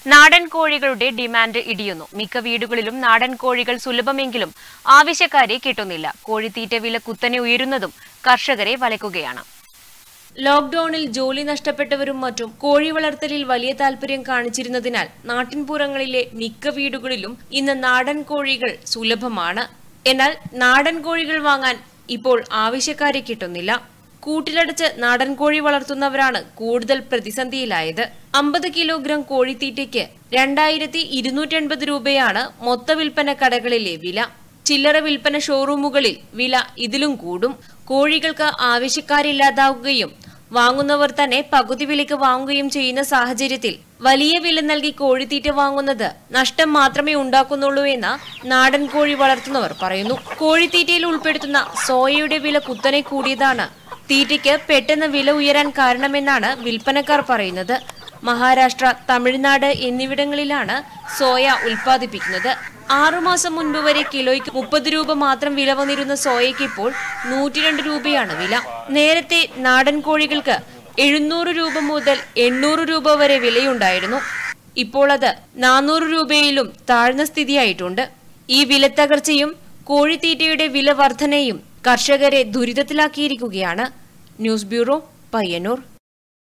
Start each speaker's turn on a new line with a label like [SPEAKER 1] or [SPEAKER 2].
[SPEAKER 1] നാടൻ കോഴികളുടെ ഡിമാൻഡ് ഇടിയുന്നു മിക്ക വീടുകളിലും നാടൻ കോഴികൾ സുലഭമെങ്കിലും ആവശ്യക്കാരെ കിട്ടുന്നില്ല കോഴിത്തീറ്റ വില കുത്തനെ ഉയരുന്നതും കർഷകരെ വലയ്ക്കുകയാണ് ലോക്ഡൌണിൽ ജോലി നഷ്ടപ്പെട്ടവരും മറ്റും കോഴി വളർത്തലിൽ വലിയ താല്പര്യം കാണിച്ചിരുന്നതിനാൽ നാട്ടിൻപുറങ്ങളിലെ മിക്ക വീടുകളിലും ഇന്ന് നാടൻ കോഴികൾ സുലഭമാണ് എന്നാൽ നാടൻ കോഴികൾ വാങ്ങാൻ ഇപ്പോൾ ആവശ്യക്കാരെ കിട്ടുന്നില്ല കൂട്ടിലടച്ച് നാടൻ കോഴി വളർത്തുന്നവരാണ് കൂടുതൽ പ്രതിസന്ധിയിലായത് അമ്പത് കിലോഗ്രാം കോഴിത്തീറ്റയ്ക്ക് രണ്ടായിരത്തി ഇരുന്നൂറ്റി എൺപത് രൂപയാണ് മൊത്ത വിൽപ്പന കടകളിലെ വില ചില്ലറ വിൽപ്പന ഷോറൂമുകളിൽ വില ഇതിലും കൂടും കോഴികൾക്ക് ആവശ്യക്കാരില്ലാതാവുകയും വാങ്ങുന്നവർ തന്നെ പകുതി വിലയ്ക്ക് വാങ്ങുകയും ചെയ്യുന്ന സാഹചര്യത്തിൽ വലിയ വില നൽകി കോഴിത്തീറ്റ വാങ്ങുന്നത് നഷ്ടം മാത്രമേ ഉണ്ടാക്കുന്നുള്ളൂ എന്ന് നാടൻ കോഴി വളർത്തുന്നവർ പറയുന്നു കോഴിത്തീറ്റയിൽ ഉൾപ്പെടുത്തുന്ന സോയയുടെ വില കുത്തനെ കൂടിയതാണ് തീറ്റയ്ക്ക് പെട്ടെന്ന് വില ഉയരാൻ കാരണമെന്നാണ് വിൽപ്പനക്കാർ പറയുന്നത് മഹാരാഷ്ട്ര തമിഴ്നാട് എന്നിവിടങ്ങളിലാണ് സോയ ഉൽപ്പാദിപ്പിക്കുന്നത് ആറുമാസം മുൻപ് വരെ കിലോയ്ക്ക് മുപ്പത് രൂപ മാത്രം വില വന്നിരുന്ന സോയയ്ക്ക് ഇപ്പോൾ നൂറ്റിരണ്ട് രൂപയാണ് വില നേരത്തെ നാടൻ കോഴികൾക്ക് എഴുന്നൂറ് രൂപ മുതൽ എണ്ണൂറ് രൂപ വരെ വിലയുണ്ടായിരുന്നു ഇപ്പോൾ അത് നാനൂറ് രൂപയിലും താഴ്ന്ന സ്ഥിതിയായിട്ടുണ്ട് ഈ വിലത്തകർച്ചയും കോഴിത്തീറ്റയുടെ വില വർധനയും കർഷകരെ ദുരിതത്തിലാക്കിയിരിക്കുകയാണ് ന്യൂസ് ബ്യൂറോ പയ്യന്നൂർ